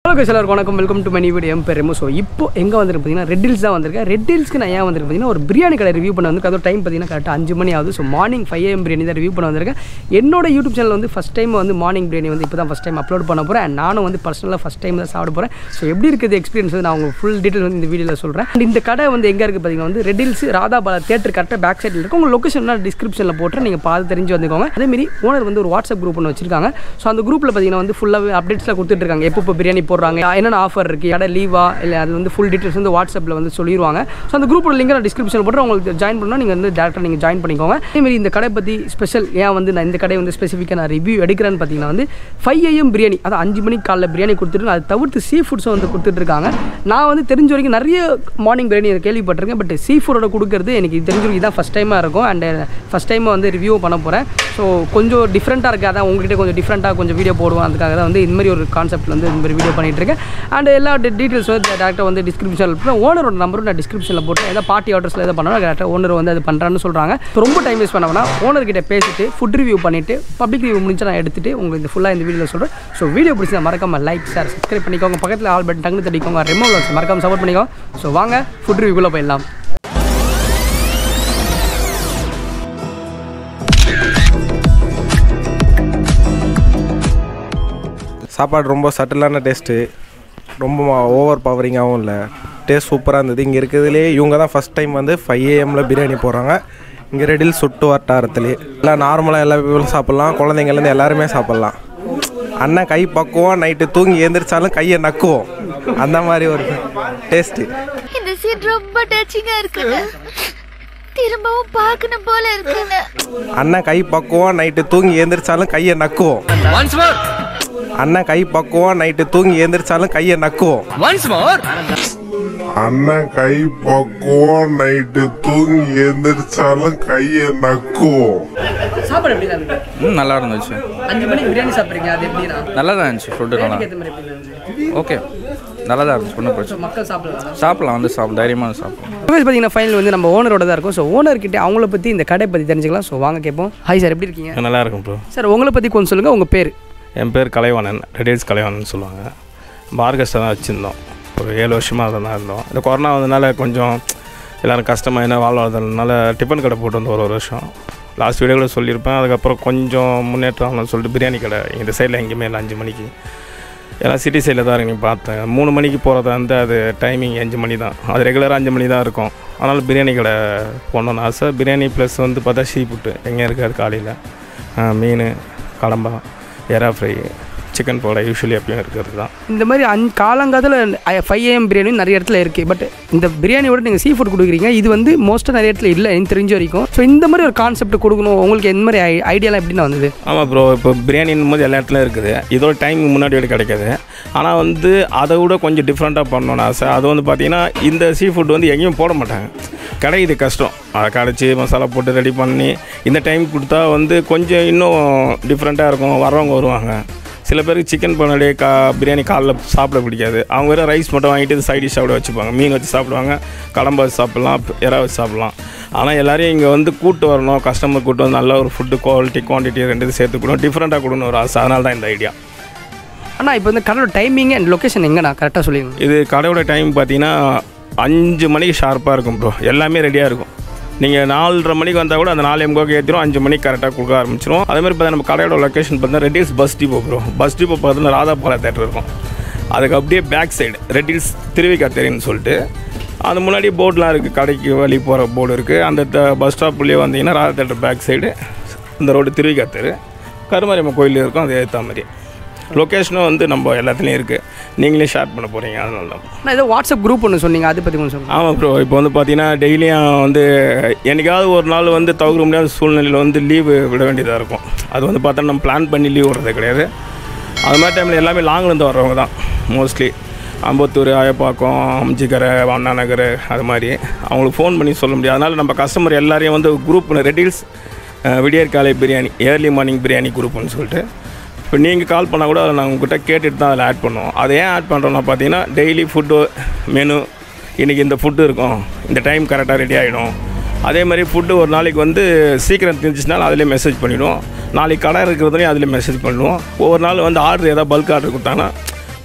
Hello எல்லாருக்கும் வணக்கம் welcome to மணி வீடியோ எம் பேர் ரெமோ ஸோ இப்போ எங்கே வந்திருக்கு பார்த்தீங்கன்னா ரெட் ஹில்ஸ் தான் வந்திருக்கேன் ரெட் ஹில்ஸ்க்கு நான் ஏன் வந்திருக்கு பார்த்தீங்கன்னா ஒரு பிரியாணி கடை ரிவ்யூ பண்ண வந்து அதோட டைம் பார்த்தீங்கன்னா கரெக்டாக அஞ்சு மணி ஆகுது so morning five AM biryani தான் ரிவ்யூ பண்ண வந்திருக்கேன் என்னோட யூடியூப் சேனல் வந்து ஃபஸ்ட் டைம் வந்து மார்னிங் பிரியாணி வந்து இப்போ தான் ஃபஸ்ட் டைம் அப்லோட் பண்ண போகிறேன் and நானும் வந்து பர்சனலாக ஃபஸ்ட் டைம் தான் சாப்பிட போகிறேன் ஸோ எப்படி இருக்குது எக்ஸ்பீரியன்ஸ் வந்து நான் உங்களுக்கு ஃபுல் டீட்டெயில் வந்து இந்த வீடியோவில் சொல்கிறேன் அண்ட் இந்த கடை வந்து எங்கே இருக்குது பார்த்தீங்கன்னா வந்து ரெட் ஹில்ஸ் ராதாபாலா தேட்டர் கரெக்டாக பேக் சைடில் இருக்கும் உங்கள் லொக்கேஷன் நான் டிஸ்கிரிப்ஷனில் போட்டு நீங்கள் பார்த்து தெரிஞ்சு வந்துக்கோங்க அதேமாரி ஓனர் வந்து ஒரு வாட்ஸ்அப் குரூப் ஒன்று வச்சிருக்காங்க ஸோ அந்த குரூப்பில் பார்த்தீங்கன்னா வந்து ஃபுல்லாகவே அப்டேட்ஸ்லாம் கொடுத்துட்ருக்காங்க எப்போ இப்போ பிரியாணி போடுறாங்க என்னென்ன ஆஃபர் இருக்குது கடை லீவா இல்லை அது வந்து ஃபுல் டீட்டெயில்ஸ் வந்து வாட்ஸ்அப்பில் வந்து சொல்லிடுவாங்க ஸோ அந்த குரூப்போட லிங்க் நான் டிஸ்கிரிப்ஷனில் போட்டு உங்களுக்கு ஜாயின் பண்ணால் நீங்கள் வந்து டேரெக்டாக நீங்கள் ஜாயின் பண்ணிக்கோங்க அதேமாரி இந்த கடை பற்றி ஸ்பெஷல் ஏன் வந்து நான் இந்த கடை வந்து ஸ்பெசிஃபிக்காக நான் ரிவ்யூ எடுக்கிறேன்னு பார்த்தீங்கன்னா வந்து ஃபைவ் ஏஎம் பிரியாணி அதான் அஞ்சு மணிக்கு காலைல பிரியாணி கொடுத்துட்டு அது தவிர்த்து சீ ஃபுட்ஸும் வந்து கொடுத்துட்ருக்காங்க நான் வந்து தெரிஞ்ச வரைக்கும் நிறைய மார்னிங் பிரியாணி கேள்விப்பட்டிருக்கேன் பட் சீ ஃபுட்டோட கொடுக்குறது எனக்கு தெரிஞ்ச வரைக்கும் இதான் ஃபஸ்ட் டைமாக இருக்கும் அண்ட் ஃபஸ்ட் டைமாக வந்து ரிவ்யூ பண்ண போகிறேன் ஸோ கொஞ்சம் டிஃப்ரெண்ட்டாக இருக்குது அதான் உங்ககிட்ட கொஞ்சம் டிஃப்ரெண்ட்டாக கொஞ்சம் வீடியோ போடுவோம் அதுக்காக தான் வந்து இந்த மாதிரி ஒரு கான்செப்ட் வந்து இந்த மாதிரி வீடியோ பண்ணிட்டு இருக்கேன் அண்ட் எல்லா டீட்டெயில்ஸ் வந்து டேரெக்டாக வந்து டிஸ்கிரிப்ஷனில் போட்டு ஓனரோட நம்பரும் நான் டிஸ்கிரிப்ஷனில் போட்டு ஏதாவது பார்ட்டி ஆர்டர்ஸில் எதாவது பண்ணாலும் டேரெக்டாக ஓனர் வந்து அது பண்ணுறான்னு சொல்கிறாங்க So, ரொம்ப டைம் வேஸ்ட் பண்ண வேணாம் ஓனர்கிட்ட பேசிட்டு ஃபுட் ரிவ்யூ பண்ணிவிட்டு பப்ளிக் ரிவ்யூ முடிஞ்சு நான் எடுத்துட்டு உங்களுக்கு இந்த ஃபுல்லாக இந்த வீடியோவில் சொல்கிறேன் ஸோ வீடியோ பிடிச்சா மறக்காம லைக் ஷேர் சப்ஸ்கிரைப் பண்ணிக்கோங்க பக்கத்தில் ஆல் பட்டன் டங்கு தட்டிக்கோங்க ரெமோ vlogs மறக்காம சப்போர்ட் பண்ணிக்கோங்க ஸோ வாங்க ஃபுட் ரிவ்யூக்குள்ளே போயிடலாம் சாப்பாடு ரொம்ப சட்டிலான டேஸ்ட்டு ரொம்ப ஓவர் பவரிங்காகவும் இல்லை டேஸ்ட் சூப்பராக இருந்தது இங்கே இருக்கிறதுலே இவங்க தான் ஃபஸ்ட் டைம் வந்து ஃபைவ் ஏஎம்மில் பிரியாணி போடுறாங்க இங்கே ரெடில் சுட்டு வட்டாரத்துலேயே எல்லாம் நார்மலாக எல்லா பீப்புளும் சாப்பிட்லாம் குழந்தைங்கலேருந்து எல்லாருமே சாப்பிட்லாம் அண்ணன் கை பக்குவோம் நைட்டு தூங்கி எழுந்திரிச்சாலும் கையை நக்குவோம் அந்த மாதிரி ஒரு டேஸ்ட்டு இந்த சீன் ரொம்ப டச்சிங்கா இருக்குங்க திரும்பவும் பார்க்கணும் போல இருக்குங்க அண்ணன் கை பக்குவோம் நைட்டு தூங்கி எழுந்திரிச்சாலும் கையை நக்குவோம் அண்ணன் கை பக்குவோம் நைட்டு தூங்கி எழுந்திரிச்சாலும் கையை நக்குவோம் அண்ணன் கை பக்குவோம் நைட்டு தூங்கி எந்திரிச்சாலும் கையை நக்குவோம் சாப்பாடு எப்படி தான் இருக்கு ம் நல்லா இருந்துச்சு அஞ்சு மணிக்கு பிரியாணி சாப்பிட்றீங்க அது எப்படின்னா நல்லா தான் இருந்துச்சு ஃபுட்டு நல்லா ஏற்ற மாதிரி எப்படி இருந்துச்சு ஓகே நல்லா தான் இருந்துச்சு ஒன்றும் பிரச்சனை மக்கள் சாப்பிடலாம் சாப்பிடலாம் வந்து சாப்பிட தைரியமாக சாப்பிடலாம் ரிவைஸ் பார்த்தீங்கன்னா ஃபைனல் வந்து நம்ம ஓனரோட தான் இருக்கும் ஸோ ஓனர்கிட்ட அவங்கள பற்றி இந்த கடை பற்றி தெரிஞ்சுக்கலாம் ஸோ வாங்க கேட்போம் ஹாய் சார் எப்படி இருக்கீங்க நல்லா இருக்கும் ப்ரோ சார் உங்களை பற்றி கொஞ்சம் சொல்லுங்கள் உங்கள் பேர் என் பேர் கலைவாணன் ரெடில்ஸ் கலைவாணன் சொல்லுவாங்க நம்ம ஆர்கெஸ்ட்ரா தான் வச்சுருந்தோம் ஒரு ஏழு வருஷமாக அதை தான் இருந்தோம் இந்த கொரோனா வந்ததுனால கொஞ்சம் எல்லோரும் கஷ்டமாக என்ன வாழ்வாதாரனால டிஃபன் கடை போட்டு வந்து ஒரு ஒரு வருஷம் லாஸ்ட் வீடியோ கூட சொல்லியிருப்பேன் அதுக்கப்புறம் கொஞ்சம் முன்னேற்றம் ஆகணும்னு சொல்லிட்டு பிரியாணி கடை இந்த சைடில் எங்கேயுமே இல்லை அஞ்சு மணிக்கு எல்லாம் சிட்டி சைடில் தான் இறங்கி பார்த்தேன் மூணு மணிக்கு போகிறதா வந்து அது டைமிங் அஞ்சு மணி தான் அது ரெகுலராக அஞ்சு மணி தான் இருக்கும் அதனால் பிரியாணி கடை போடணும்னு ஆசை பிரியாணி ப்ளஸ் வந்து பார்த்தா சீ புட்டு எங்கே இருக்காது காலையில் மீன் கடம்பா எறா ஃப்ரை சிக்கன் போட யூஸ்வலி எப்பயும் இருக்கிறது தான் இந்த மாதிரி அஞ் காலங்காலத்தில் ஃபைவ் ஏஎம் பிரியாணி நிறைய இடத்துல இருக்குது பட் இந்த பிரியாணியோட நீங்கள் சீ ஃபுட் கொடுக்குறீங்க இது வந்து மோஸ்ட்டாக நிறைய இடத்துல இல்லை எனக்கு தெரிஞ்ச வரைக்கும் ஸோ இந்த மாதிரி ஒரு கான்செப்ட் கொடுக்கணும் உங்களுக்கு எந்த மாதிரி ஐ- ஐடியாலாம் எப்படின்னு வந்தது ஆமாம் ப்ரோ இப்போ பிரியாணின் போது எல்லா இடத்துலையும் இருக்குது இதோட டைம் முன்னாடி வரை கிடைக்காது ஆனால் வந்து அதை விட கொஞ்சம் டிஃப்ரெண்ட்டாக பண்ணணும்னு ஆசை அது வந்து பார்த்திங்கன்னா இந்த சீ ஃபுட் வந்து எங்கேயும் போட மாட்டாங்க கிடைக்குது கஷ்டம் அதை கடைச்சி மசாலா போட்டு ரெடி பண்ணி இந்த டைம் கொடுத்தா வந்து கொஞ்சம் இன்னும் டிஃப்ரெண்ட்டாக இருக்கும் வரவங்க வருவாங்க சில பேருக்கு சிக்கன் பண்ணாலே கா பிரியாணி காலைல சாப்பிட பிடிக்காது அவங்க வெறும் ரைஸ் மட்டும் வாங்கிட்டு சைட் டிஷ் சாப்பிட வச்சுப்பாங்க மீன் வச்சு சாப்பிடுவாங்க கடம்பா வச்சு சாப்பிட்லாம் எறா வச்சு சாப்பிட்லாம் ஆனால் எல்லாரையும் இங்கே வந்து கூட்டு வரணும் கஸ்டமர் கூட்டு வந்து நல்ல ஒரு ஃபுட்டு குவாலிட்டி குவான்டிட்டி ரெண்டு சேர்த்து கொடுக்கணும் டிஃப்ரெண்ட்டாக கொடுக்கணும் ஒரு ஆசை அதனால தான் இந்த ஐடியா ஆனால் இப்போ வந்து கடையோட டைமிங் அண்ட் லொக்கேஷன் எங்கண்ணா கரெக்டாக சொல்லிடுங்க இது கடையோட டைம் பார்த்தீங்கன்னா அஞ்சு மணிக்கு ஷார்ப்பாக இருக்கும் ப்ரோ எல்லாமே ரெடியாக இருக்கும் நீங்கள் நாலரை மணிக்கு வந்தால் கூட அந்த நாலு எம்கோக்கு ஏற்றிடும் அஞ்சு மணிக்கு கரெக்டாக கொடுக்க ஆரம்பிச்சிடும் அதே மாதிரி பார்த்தா நம்ம கடையோட லொக்கேஷன் பார்த்தீங்கன்னா Red Hills bus depot bro bus depot பார்த்தீங்கன்னா ராதாபாலா தேட்டர் இருக்கும் அதுக்கு அப்படியே பேக் சைடு ரெட்டில்ஸ் திருவிக்கா தெரியும்னு சொல்லிட்டு அது முன்னாடி போர்டெலாம் இருக்குது கடைக்கு வழி போகிற போர்டு இருக்குது அந்த பஸ் ஸ்டாப்லேயே வந்தீங்கன்னா ராதா தேட்டர் பேக் சைடு இந்த ரோடு திருவிக்கா தெரு கருமாரியம்மன் கோயில் இருக்கும் அது ஏற்ற மாதிரி லொக்கேஷனும் வந்து நம்ம எல்லாத்துலேயும் இருக்குது நீங்களே ஷேர் பண்ண போகிறீங்க அதனால தான் நான் ஏதோ வாட்ஸ்அப் குரூப் ஒன்று சொன்னீங்க அதை பற்றி கொஞ்சம் சொல்லுங்கள் ஆமாம் ப்ரோ இப்போ வந்து பார்த்தீங்கன்னா டெய்லியும் வந்து என்னைக்காவது ஒரு நாள் வந்து தவிர்க்க முடியாத சூழ்நிலையில் வந்து லீவு விட வேண்டியதாக இருக்கும் அது வந்து பார்த்தா நம்ம பிளான் பண்ணி லீவ் விடுறது கிடையாது அது மாதிரி டைமில் எல்லாமே லாங்லேருந்து வர்றவங்க தான் மோஸ்ட்லி அம்பத்தூர் ஆயப்பாக்கம் அம்ஜிக்கரை அண்ணா நகர் அது மாதிரி அவங்களுக்கு ஃபோன் பண்ணி சொல்ல முடியாது அதனால் நம்ம கஸ்டமர் எல்லாரையும் வந்து குரூப் ரெடில்ஸ் விடியற் காலை பிரியாணி ஏர்லி மார்னிங் பிரியாணி குரூப்னு சொல்லிட்டு இப்போ நீங்கள் கால் பண்ணால் கூட அதை நாங்கள் உங்ககிட்ட கேட்டுட்டு தான் அதில் ஆட் பண்ணுவோம் அதை ஏன் ஆட் பண்ணுறோம்னா பார்த்தீங்கன்னா டெய்லி ஃபுட்டு மெனு இன்றைக்கி இந்த ஃபுட்டு இருக்கும் இந்த டைம் கரெக்டாக ரெடி ஆகிடும் அதே மாதிரி ஃபுட்டு ஒரு நாளைக்கு வந்து சீக்கிரம் தெரிஞ்சிச்சுனாலும் அதிலே மெசேஜ் பண்ணிவிடுவோம் நாளைக்கு கடை இருக்கிறதுலையும் அதில் மெசேஜ் பண்ணுவோம் ஒவ்வொரு நாள் வந்து ஆர்டர் ஏதாவது பல்க் ஆர்டர் கொடுத்தாங்கன்னா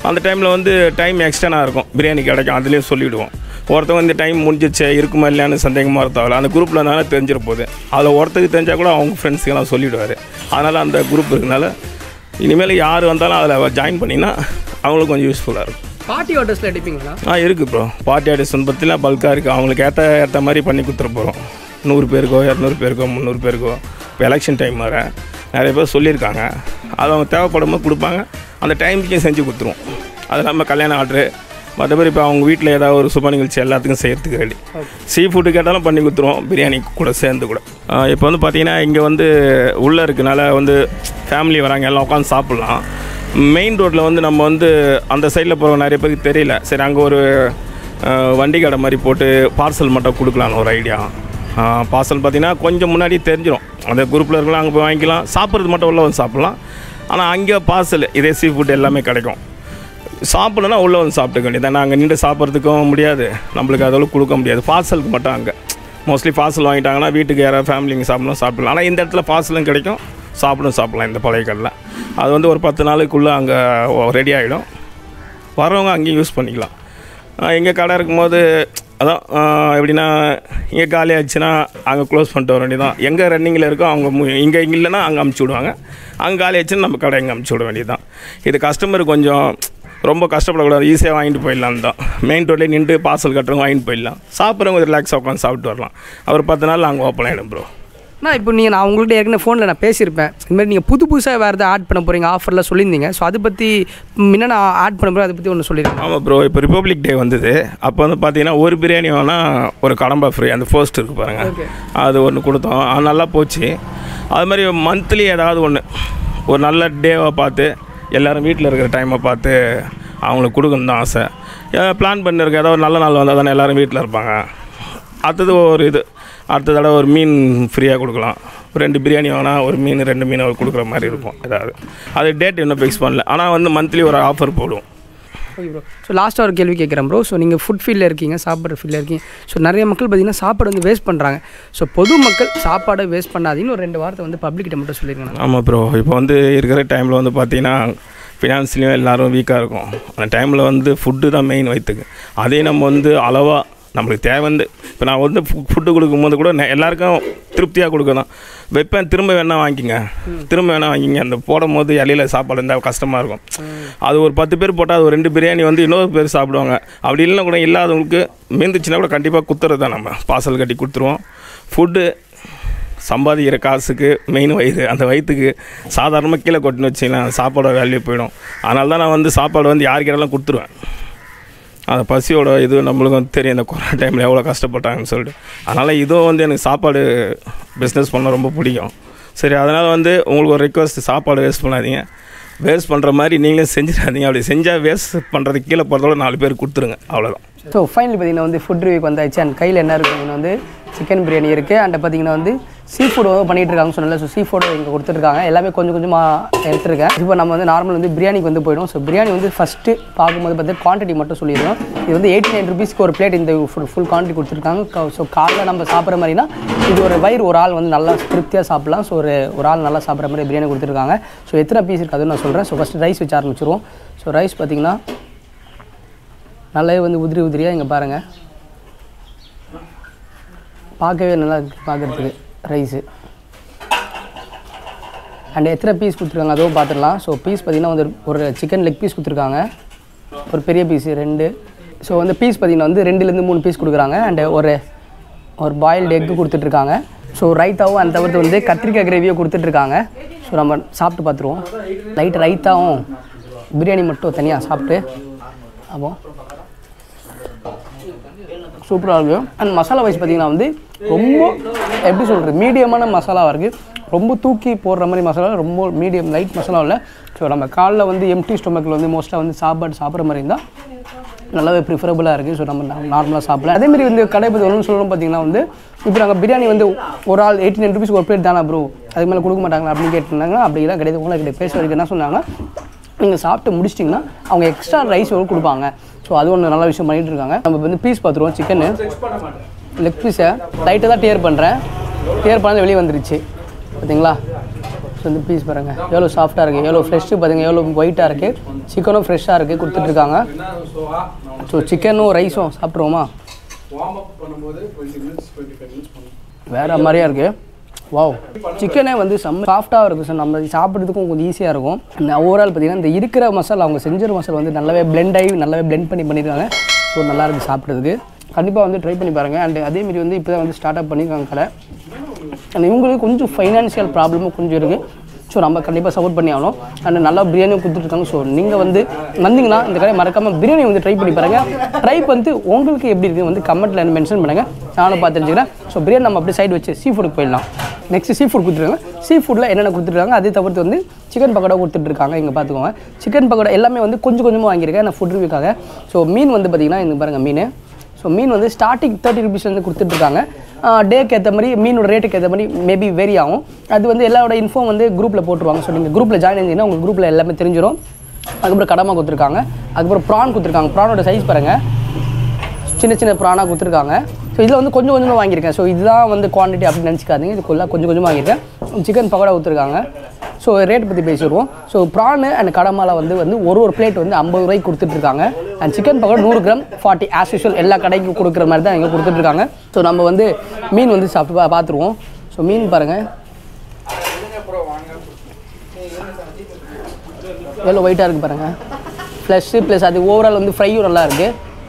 அந்த டைமில் வந்து டைம் எக்ஸ்டனாக இருக்கும் பிரியாணி கிடைக்கும் அதுலேயும் சொல்லிவிடுவோம் ஒருத்தவங்க இந்த டைம் முடிஞ்சிச்சு இருக்குமா இல்லையான்னு சந்தேகமாக இருந்தாலும் அந்த குரூப்பில் இருந்தாலும் தெரிஞ்சிட போகுது அதில் ஒருத்தருக்கு தெரிஞ்சால் கூட அவங்க ஃப்ரெண்ட்ஸுக்கெல்லாம் சொல்லிவிடுவார் அதனால் அந்த குரூப் இருக்கனால இனிமேல் யார் வந்தாலும் அதில் ஜாயின் பண்ணினா அவங்களுக்கு கொஞ்சம் யூஸ்ஃபுல்லாக இருக்கும் பார்ட்டி ஹோட்டல்ஸில் அடிப்பீங்களா ஆ இருக்குது ப்ரோ பார்ட்டி ஆர்டிஸ்ட் பற்றிலாம் பல்காக இருக்குது அவங்களுக்கு ஏற்ற ஏற்ற மாதிரி பண்ணி கொடுத்துட போகிறோம் நூறு பேருக்கோ இரநூறு பேருக்கோ முந்நூறு பேருக்கோ இப்போ எலெக்ஷன் டைம் வர நிறைய பேர் சொல்லியிருக்காங்க அது அவங்க தேவைப்படும் போது கொடுப்பாங்க அந்த டைமுக்கே செஞ்சு கொடுத்துருவோம் அது இல்லாமல் கல்யாண ஆர்டரு மற்றபடி இப்போ அவங்க வீட்டில் ஏதாவது ஒரு சுப நிகழ்ச்சி எல்லாத்துக்கும் செய்கிறதுக்கு ரெடி சீ ஃபுட்டு கேட்டாலும் பண்ணி கொடுத்துருவோம் பிரியாணி கூட சேர்ந்து கூட ஆ, இப்போ வந்து பார்த்தீங்கன்னா இங்கே வந்து உள்ளே இருக்கனால வந்து ஃபேமிலி வராங்க எல்லாம் உட்காந்து சாப்பிட்லாம் மெயின் ரோட்டில் வந்து நம்ம வந்து அந்த சைடில் போகிற நிறைய பேருக்கு தெரியல சரி அங்கே ஒரு அஹ், வண்டி கடை மாதிரி போட்டு பார்சல் மட்டும் கொடுக்கலான்னு ஒரு ஐடியா பார்சல் பார்த்தீங்கன்னா கொஞ்சம் முன்னாடி தெரிஞ்சிடும் அந்த குரூப்பில் இருக்கலாம் அங்கே போய் வாங்கிக்கலாம் சாப்பிட்றது மட்டும் உள்ள வந்து சாப்பிட்லாம் ஆனால் அங்கே பார்சல் இதே சீ ஃபுட் எல்லாமே கிடைக்கும் சாப்பிடணும்னா உள்ளே வந்து சாப்பிட்டுக்க வேண்டியது அங்கே நின்று சாப்பிட்றதுக்கும் முடியாது நம்மளுக்கு அதளவு கொடுக்க முடியாது பார்சலுக்கு மட்டும் அங்கே மோஸ்ட்லி பார்சல் வாங்கிட்டாங்கன்னா வீட்டுக்கு யாராவது ஃபேமிலிங்க சாப்பிடணும் சாப்பிடலாம் ஆனால் இந்த இடத்துல பார்சலும் கிடைக்கும் சாப்பிடும் சாப்பிடலாம் இந்த பழைய கடையில் அது வந்து ஒரு பத்து நாளுக்குள்ளே அங்கே ரெடி ஆகிடும் வரவங்க அங்கேயும் யூஸ் பண்ணிக்கலாம் எங்கள் கடை இருக்கும்போது அதான் ஆஹ் எப்படின்னா இங்கே காலி ஆச்சுன்னா அங்கே க்ளோஸ் பண்ணிட்டு வர வேண்டியதான் எங்கே ரன்னிங்கில் இருக்கோ அவங்க மு- இங்கே இங்கே இல்லைன்னா அங்கே அமுச்சு விடுவாங்க அங்கே காலி ஆச்சுன்னா நம்ம கடை இங்கே அமுச்சு விட வேண்டியதுதான் இது கஸ்டமர் கொஞ்சம் ரொம்ப கஷ்டப்படக்கூடாது ஈஸியாக வாங்கிட்டு போயிடலாம் தான் மெயின் ரோட்லேயே நின்று பார்சல் கட்டுறவங்க வாங்கிட்டு போயிடலாம் சாப்பிட்றவங்க ரிலாக்ஸாக உட்காந்து சாப்பிட்டு வரலாம் அவர் பத்து நாள் அங்கே ஓப்பன் ஆகிடும் ப்ரோ நான் இப்போ நீங்கள் நான் உங்கள்கிட்ட ஏற்கனவே ஃபோனில் நான் பேசியிருப்பேன் இந்த மாதிரி நீங்கள் புது புதுசாக வேறு எதாவது ஆட் பண்ண போகிறீங்க ஆஃபரில் சொல்லியிருந்தீங்க ஸோ அதை பற்றி முன்ன நான் ஆட் பண்ண போகிறேன் அதை பற்றி ஒன்று சொல்லியிருக்கேன் ஆமாம் ப்ரோ இப்போ ரிப்பப்ளிக் டே வந்தது அப்போ வந்து பார்த்தீங்கன்னா ஒரு பிரியாணி வேணால் ஒரு கடம்பா ஃப்ரீ அந்த ஃபர்ஸ்ட் இருக்குது பாருங்கள் Okay. அது ஒன்று கொடுத்தோம் அது நல்லா போச்சு அது மாதிரி மந்த்லி ஏதாவது ஒன்று ஒரு நல்ல டேவாக பார்த்து எல்லோரும் வீட்டில் இருக்கிற டைமை பார்த்து அவங்களுக்கு கொடுக்கணும் தான் ஆசை பிளான் பண்ணிருக்க ஏதாவது ஒரு நல்ல நாள் வந்தால் தானே எல்லோரும் வீட்டில் இருப்பாங்க அடுத்தது ஒரு இது அடுத்த தடவை ஒரு மீன் ஃப்ரீயாக கொடுக்கலாம் ஒரு ரெண்டு பிரியாணி வாங்கினா ஒரு மீன் ரெண்டு மீன் கொடுக்குற மாதிரி இருக்கும் ஏதாவது அது டேட் இன்னும் ஃபிக்ஸ் பண்ணல ஆனால் வந்து மந்த்லி ஒரு ஆஃபர் போடுவோம் ஓகே ப்ரோ ஸோ லாஸ்ட்டாக ஒரு கேள்வி கேட்குறேன் ப்ரோ ஸோ நீங்கள் ஃபுட் ஃபீல்டில் இருக்கீங்க சாப்பிட்ற ஃபீல்டில் இருக்கீங்க ஸோ நிறைய மக்கள் பார்த்தீங்கன்னா சாப்பாடு வந்து வேஸ்ட் பண்ணுறாங்க ஸோ பொது மக்கள் சாப்பாடை வேஸ்ட் பண்ணாதீங்கன்னு ஒரு ரெண்டு வாரத்தை வந்து பப்ளிக்கிட்ட மட்டும் சொல்லியிருக்கேன் ஆமாம் ப்ரோ இப்போ வந்து இருக்கிற டைமில் வந்து பார்த்தீங்கன்னா ஃபினான்ஸ்லேயும் எல்லோரும் வீக்காக இருக்கும் அந்த டைமில் வந்து ஃபுட்டு தான் மெயின் வயிற்றுக்கு அதே நம்ம வந்து அளவாக நம்மளுக்கு தேவை வந்து இப்போ நான் வந்து ஃபுட்டு கொடுக்கும்போது கூட நெ- எல்லாருக்கும் திருப்தியாக கொடுக்கணும் வைப்பேன் திரும்ப வேணால் வாங்கிக்கங்க திரும்ப வேணால் வாங்கிங்க அந்த போடும் போது இலையில சாப்பாடு இருந்தால் கஷ்டமாக இருக்கும் அது ஒரு பத்து பேர் போட்டால் அது ஒரு ரெண்டு பிரியாணி வந்து இன்னொரு பேர் சாப்பிடுவாங்க அப்படி இல்லைன்னா கூட இல்லாதவங்களுக்கு மீந்துச்சுன்னா கூட கண்டிப்பாக குத்துறது தான் நம்ம பார்சல் கட்டி கொடுத்துருவோம் ஃபுட்டு சம்பாதிக்கிற காசுக்கு மெயின் வயிறு அந்த வயிற்றுக்கு சாதாரணமாக கீழே கொட்டின்னு வச்சிங்கன்னா சாப்பாடோட வேல்யூ போயிடும் அதனால தான் நான் வந்து சாப்பாடு வந்து யாருக்கிட்டலாம் கொடுத்துருவேன் அந்த பசியோட இது நம்மளுக்கு வந்து தெரியும் இந்த கொரோனா டைமில் எவ்வளோ கஷ்டப்பட்டாங்கன்னு சொல்லிட்டு அதனால் இதுவும் வந்து எனக்கு சாப்பாடு பிஸ்னஸ் பண்ண ரொம்ப பிடிக்கும் சரி அதனால் வந்து உங்களுக்கு ஒரு ரிக்வஸ்ட் சாப்பாடு வேஸ்ட் பண்ணாதீங்க வேஸ்ட் பண்ணுற மாதிரி நீங்களே செஞ்சிடாதீங்க அப்படி செஞ்சால் வேஸ்ட் பண்ணுறதுக்கு கீழே போகிறதோட நாலு பேர் கொடுத்துருங்க அவ்வளோதான் ஸோ ஃபைனலி பார்த்தீங்கன்னா வந்து ஃபுட் ரிவ்யூக்கு வந்தாச்சு அண்ட் கையில் என்ன இருக்குங்கன்னா வந்து சிக்கன் பிரியாணி இருக்குது அண்ட் பார்த்தீங்கன்னா வந்து சீ ஃபுட் வந்து பண்ணிட்டு இருக்காங்கன்னு சொன்னல ஸோ சீ ஃபுட் இங்கே கொடுத்துருக்காங்க எல்லாமே கொஞ்சம் கொஞ்சமாக எடுத்துருக்கேன் இப்போ நம்ம வந்து நார்மல் வந்து பிரியாணிக்கு வந்து போயிடும் ஸோ பிரியாணி வந்து ஃபஸ்ட்டு பார்க்கும்போது பார்த்து குவான்டிட்டி மட்டும் சொல்லிடுவோம் இது வந்து எயிட்டி நைன் ருபீஸ்க்கு ஒரு பிளேட் இந்த ஃபுல் ஃபுல் குவான்டிட்டி கொடுத்துருக்காங்க ஸோ காலைல நம்ம சாப்பிட்ற மாதிரினா இது ஒரு வயிறு ஒரு ஆள் வந்து நல்லா திருப்தியாக சாப்பிட்லாம் ஸோ ஒரு ஒரு ஆள் நல்லா சாப்பிட்ற மாதிரி பிரியாணி கொடுத்துருக்காங்க ஸோ எத்தனை பீஸ் இருக்குது அதுவும் நான் சொல்கிறேன் ஸோ ஃபஸ்ட்டு ரைஸ் வச்சு ஆரம்பிச்சிருவோம் ஸோ ரைஸ் பார்த்தீங்கன்னா நல்லாவே வந்து உதிரி உதிரியாக இங்கே பாருங்கள் பார்க்கவே நல்லா இருக்கு பார்க்குறதுக்கு ரைஸு அண்ட் எத்தனை பீஸ் கொடுத்துருக்காங்க அதுவும் பார்த்துடலாம் ஸோ பீஸ் பார்த்தீங்கன்னா வந்து ஒரு சிக்கன் லெக் பீஸ் கொடுத்துருக்காங்க ஒரு பெரிய பீஸு ரெண்டு ஸோ வந்து பீஸ் பார்த்தீங்கன்னா வந்து ரெண்டுலேருந்து மூணு பீஸ் கொடுக்குறாங்க அண்டு ஒரு ஒரு பாயில்டு எக்கு கொடுத்துட்ருக்காங்க ஸோ ரைத்தாவும் அந்த தவிர்த்து வந்து கத்திரிக்காய் கிரேவியும் கொடுத்துட்ருக்காங்க ஸோ நம்ம சாப்பிட்டு பார்த்துருவோம் லைட் ரைத்தாவும் பிரியாணி மட்டும் தனியாக சாப்பிட்டு அப்போ சூப்பராக இருக்குது அண்ட் மசாலா வைஸ் பார்த்தீங்கன்னா வந்து ரொம்ப எப்படி சொல்கிறது மீடியமான மசாலாவாக இருக்குது ரொம்ப தூக்கி போடுற மாதிரி மசாலா ரொம்ப மீடியம் லைட் மசாலா இல்லை ஸோ நம்ம காலைல வந்து எம்டி ஸ்டொமக்கில் வந்து மோஸ்ட்டாக வந்து சாப்பாடு சாப்பிட்ற மாதிரி இருந்தால் நல்லாவே ப்ரிஃபரபுளாக இருக்குது ஸோ நம்ம நார்மலாக சாப்பிடலாம் அதேமாதிரி வந்து கடை பற்றி ஒன்று சொல்லணும் பார்த்தீங்கன்னா வந்து இப்போ நாங்கள் பிரியாணி வந்து ஒரு ஆள் எயிட்டி நைன் ருபீஸ் ஒரு பிளேட் தானே ப்ரோ அதுக்கு மேலே கொடுக்க மாட்டாங்களா அப்படின்னு கேட்டிருந்தாங்க அப்படிலாம் கிடையாது உங்களை கிட்ட பேச வரைக்கும் என்ன சொன்னாங்க நீங்கள் சாப்பிட்டு முடிச்சிட்டிங்கன்னா அவங்க எக்ஸ்ட்ரா ரைஸ் ஒரு கொடுப்பாங்க ஸோ அது ஒன்று நல்ல விஷயம் பண்ணிட்டு இருக்காங்க நம்ம வந்து பீஸ் பார்த்துருவோம் சிக்கனு லெக் பீஸை லைட்டாக தான் டியர் பண்ணுறேன் டியர் பண்ணது வெளியே வந்துருச்சு பார்த்தீங்களா ஸோ இந்த பீஸ் பாருங்கள் எவ்வளோ சாஃப்டாக இருக்குது எவ்வளோ ஃப்ரெஷ்ஷு பாருங்க எவ்வளோ ஒயிட்டாக இருக்குது சிக்கனும் ஃப்ரெஷ்ஷாக இருக்குது கொடுத்துட்ருக்காங்க ஸோ சிக்கனும் ரைஸும் சாப்பிட்ருவோமா வேறு மாதிரியா இருக்குது வாவ் சிக்கனே வந்து செம்ம சாஃப்டாக இருக்கும் சார் நம்ம சாப்பிட்றதுக்கும் கொஞ்சம் ஈஸியாக இருக்கும் இந்த ஓவரால் பார்த்தீங்கன்னா இந்த இருக்கிற மசாலா அவங்க செஞ்சுற மசாலா வந்து நல்லாவே blend ஆகி நல்லாவே blend பண்ணி பண்ணியிருக்காங்க ஸோ நல்லா இருக்குது சாப்பிட்றதுக்கு கண்டிப்பாக வந்து ட்ரை பண்ணி பாருங்கள் அண்ட் அதேமாரி வந்து இப்போ தான் வந்து ஸ்டார்ட் அப் பண்ணியிருக்காங்க கடை அண்ட் இவங்களுக்கு கொஞ்சம் ஃபைனான்ஷியல் ப்ராப்ளமும் கொஞ்சம் இருக்குது ஸோ நம்ம கண்டிப்பாக சப்போர்ட் பண்ணி ஆகணும் அண்ட் நல்லா பிரியாணியும் கொடுத்துட்ருக்காங்க ஸோ நீங்கள் வந்து வந்தீங்கன்னா இந்த கடை மறக்காமல் பிரியாணி வந்து ட்ரை பண்ணி பாருங்கள் ட்ரை பண்ணிட்டு உங்களுக்கு எப்படி இருக்குது வந்து கமெண்ட்டில் மென்ஷன் பண்ணுங்கள் நானும் பார்த்து தெரிஞ்சுக்கிறேன் ஸோ பிரியாணி நம்ம அப்படியே சைடு வச்சு சீ ஃபுட்டுக்கு போயிடலாம் நெக்ஸ்ட் சீ ஃபுட் கொடுத்துருக்காங்க சீ ஃபுட்டில் என்னென்ன கொடுத்துருக்காங்க அதே தவிர்த்து வந்து சிக்கன் பக்கோடா கொடுத்துட்ருக்காங்க இங்கே பார்த்துக்கோங்க சிக்கன் பக்கோடா எல்லாமே வந்து கொஞ்சம் கொஞ்சமாக வாங்கியிருக்கேன் நான் ஃபுட் ரிவ்யூக்காக ஸோ மீன் வந்து பார்த்திங்கன்னா இங்கே பாருங்கள் மீன் ஸோ மீன் வந்து ஸ்டார்டிங் தேர்ட்டி ருபீஸ்லேருந்து கொடுத்துட்ருக்காங்க டேக்கு ஏற்ற மாதிரி மீனோட ரேட்டுக்கு ஏற்ற மாதிரி மேபி வேரி ஆகும் அது வந்து எல்லாரோட இன்ஃபோ வந்து குரூப்பில் போட்டுருவாங்க ஸோ நீங்கள் குரூப்பில் ஜாயின் ஆயிருந்தீங்கன்னா உங்கள் குரூப்பில் எல்லாமே தெரிஞ்சிடும் அதுக்கப்புறம் கடமா கொடுத்துருக்காங்க அதுக்கப்புறம் ப்ரான் கொடுத்துருக்காங்க ப்ரானோட சைஸ் பாருங்கள் சின்ன சின்ன ப்ரானாக கொடுத்துருக்காங்க ஸோ இதில் வந்து கொஞ்சம் கொஞ்சமாக வாங்கியிருக்கேன் ஸோ இதுதான் வந்து குவான்டிட்டி அப்படின்னு நினச்சிக்காதீங்க இதுக்குள்ள கொஞ்சம் கொஞ்சமாக வாங்கியிருக்கேன் சிக்கன் பக்கோடா கொடுத்துருக்காங்க ஸோ ரேட் பற்றி பேசிடுவோம் ஸோ ப்ரானு அண்ட் கடமால வந்து வந்து ஒரு ஒரு பிளேட் வந்து ஐம்பது ரூபாய்க்கு கொடுத்துட்ருக்காங்க அண்ட் சிக்கன் பக்கோடா நூறு கிராம் ஃபார்ட்டி ஆஸ் யூஷுவல் எல்லா கடைக்கும் கொடுக்குற மாதிரி தான் இங்கே கொடுத்துட்ருக்காங்க ஸோ நம்ம வந்து மீன் வந்து சாப்பிட்டு பா பார்த்துருவோம் ஸோ மீன் பாருங்கள் எவ்வளோ ஒயிட்டாக இருக்குது பாருங்கள் ப்ளஸ்ஸு ப்ளஸ் அது ஓவரால் வந்து ஃப்ரையும் நல்லா இருக்குது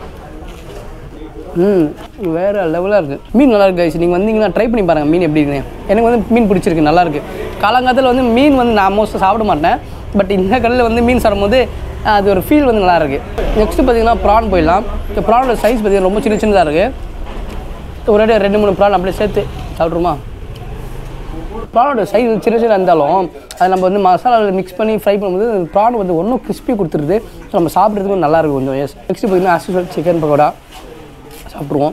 ம் வேறு லெவலாக இருக்குது மீன் நல்லா இருக்கு guys நீங்கள் வந்தீங்கன்னா ட்ரை பண்ணி பாருங்கள் மீன் எப்படி இருக்குன்னு எனக்கு வந்து மீன் பிடிச்சிருக்கு நல்லா இருக்கு காலங்காலத்தில் வந்து மீன் வந்து நான் மோஸ்ட்டாக சாப்பிட மாட்டேன் பட் இந்த கடையில் வந்து மீன் சாப்பிடும்போது அது ஒரு ஃபீல் வந்து நல்லா இருக்கு நெக்ஸ்ட்டு பார்த்தீங்கன்னா ப்ரான் போயிடலாம் இந்த ப்ரானோட சைஸ் பார்த்தீங்கன்னா ரொம்ப சின்ன சின்னதாக இருக்குது ஒரே அடியா ரெண்டு மூணு ப்ரான் அப்படியே சேர்த்து சாப்பிட்ருமா ப்ரானோட சைஸ் சின்ன சின்ன இருந்தாலும் அதை நம்ம வந்து மசாலாவில் மிக்ஸ் பண்ணி ஃப்ரை பண்ணும்போது ப்ரான் வந்து ஒன்றும் கிறிஸ்பி கொடுத்துருது ஸோ நம்ம சாப்பிட்றதுக்கும் நல்லா இருக்கும் கொஞ்சம் எஸ் நெக்ஸ்ட் பார்த்தீங்கன்னா அஸ்யூஷுவல் சிக்கன் பக்கோடா சாப்பிட்ருவோம்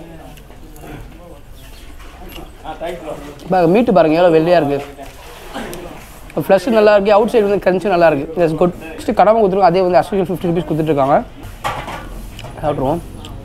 பாருங்க மீட்டு பாருங்க எவ்வளோ வெள்ளையாக இருக்குது ஃப்ளஷ் நல்லா இருக்குது அவுட் சைடு வந்து கன்ச்சு நல்லா இருக்குது எஸ் குட் நெக்ஸ்ட்டு கடமை கொடுத்துருக்கோம் அதே வந்து அஸ்யூஷுவல் ஃபிஃப்டி ருபீஸ் கொடுத்துட்ருக்காங்க சாப்பிட்ருவோம்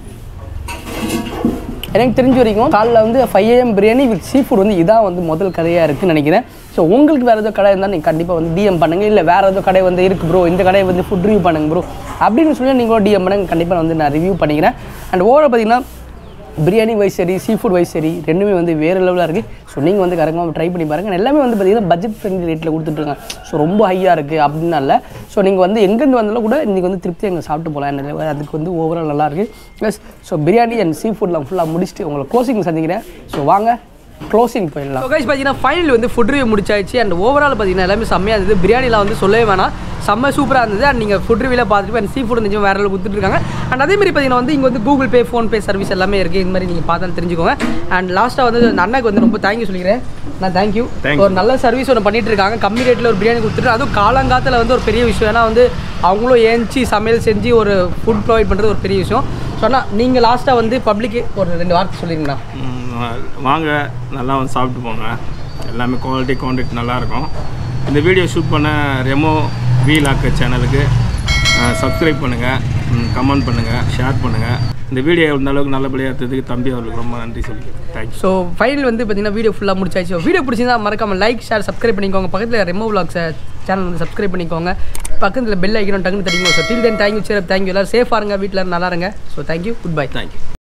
எனக்கு தெரிஞ்ச வரைக்கும் காலைல வந்து five AM biryani with sea food வந்து இதான் வந்து முதல் கடையாக இருக்குன்னு நினைக்கிறேன் ஸோ உங்களுக்கு வேறு ஏதோ கடை இருந்தால் நீங்கள் கண்டிப்பாக வந்து டிஎம் பண்ணுங்கள் இல்லை வேறு ஏதோ கடை வந்து இருக்குது ப்ரோ இந்த கடையை வந்து ஃபுட் ரிவ்யூ பண்ணுங்க ப்ரோ அப்படின்னு சொல்லி நீங்களும் டிஎம் பண்ணுங்க கண்டிப்பாக வந்து நான் ரிவ்யூ பண்ணிக்கிறேன் அண்ட் ஓவரால் பார்த்தீங்கன்னா பிரியாணி வைஸ் சரி சீ ஃபுட் வைஸ் சரி ரெண்டுமே வந்து வேறு லெவலாக இருக்குது ஸோ நீங்கள் வந்து கரெக்டாக ட்ரை பண்ணி பாருங்கள் எல்லாமே வந்து பார்த்தீங்கன்னா பட்ஜெட் ஃப்ரெண்ட்லி ரேட்டில் கொடுத்துட்ருக்காங்க ஸோ ரொம்ப ஹையாக இருக்குது அப்படின்னு இல்லை ஸோ நீங்கள் வந்து எங்கேருந்து வந்தாலும் கூட இன்றைக்கி வந்து திருப்தி அங்கே சாப்பிட்டு போகலாம் என்ன அதுக்கு வந்து ஓவரால் நல்லா இருக்குது plus so biryani and sea ஃபுட்லாம் ஃபுல்லாக முடிச்சுட்டு உங்களை க்ளோசிங் சந்திக்கிறேன் ஸோ வாங்க க்ளோசிங் போயிடலாம் ஸோ கைஸ் பார்த்தீங்கன்னா ஃபைனல் வந்து ஃபுட் ரிவ்யூ முடிச்சாச்சு அண்ட் ஓவரால் பார்த்தீங்கன்னா எல்லாமே செம்மையாக இருந்தது பிரியாணிலாம் வந்து சொல்லவே வேணாம் செம்ம சூப்பராக இருந்தது அண்ட் நீங்கள் ஃபுட் ரிவியூவில் பார்த்துட்டு அண்ட் சீ ஃபுட் நிஜம் வேறு லெவலில் கொடுத்துட்ருக்காங்க அண்ட் அதே மாதிரி பார்த்தீங்கன்னா வந்து இங்கே வந்து கூகுள் பே ஃபோன்பே சர்வீஸ் எல்லாமே இருக்குது இந்த மாதிரி நீங்கள் பார்த்தாலும் தெரிஞ்சுக்கோங்க அண்ட் லாஸ்ட்டாக வந்து அந்த அண்ணாக்கு வந்து ரொம்ப தேங்க்யூ சொல்லிக்கிறேன் நான் தேங்க்யூ Thank you. ஒரு நல்ல சர்வீஸ் ஒன்று பண்ணிட்டு இருக்காங்க கம்மி ரேட்டில் ஒரு பிரியாணி கொடுத்துட்டு அதுவும் காலங்காத்தில் வந்து ஒரு பெரிய விஷயம் ஏன்னா வந்து அவங்களும் ஏஞ்சி சமையல் செஞ்சு ஒரு ஃபுட் ப்ரொவைட் பண்ணுறது ஒரு பெரிய விஷயம் சொன்னால் நீங்கள் லாஸ்ட்டாக வந்து பப்ளிக்கு ஒரு ரெண்டு வார்த்தை சொல்லிருங்கண்ணா ம், வாங்க நல்லா வந்து சாப்பிட்டு போங்க எல்லாமே குவாலிட்டி குவான்டிட்டி நல்லாயிருக்கும் இந்த வீடியோ ஷூட் பண்ண ரெமோ வீலாக்க சேனலுக்கு சப்ஸ்கிரைப் பண்ணுங்கள் கமெண்ட் பண்ணுங்கள் ஷேர் பண்ணுங்கள் இந்த வீடியோ இந்த அளவுக்கு நல்லபடியாக எடுத்ததுக்கு தம்பி அவர்களுக்கு ரொம்ப நன்றி சொல்லிக்கிறேன் தேங்க்யூ ஸோ ஃபைனல் வந்து பார்த்தீங்கன்னா வீடியோ ஃபுல்லாக முடிச்சாச்சு வீடியோ பிடிச்சிருந்தா மறக்காம லைக் ஷேர் சப்ஸ்கிரைப் பண்ணிக்கோங்க பக்கத்தில் ரெமோ விளாக்ஸ் சேனல் வந்து சப்ஸ்கிரைப் பண்ணிக்கோங்க பக்கத்தில் பெல் ஐக்கணும் டக்குன்னு தட்டிங்க ஸோ டில் தென் தேங்க்யூ சேர் தேங்க்யூ எல்லாரும் சேஃபாக இருங்க வீட்டில் நல்லா இருங்க so thank you good bye thank you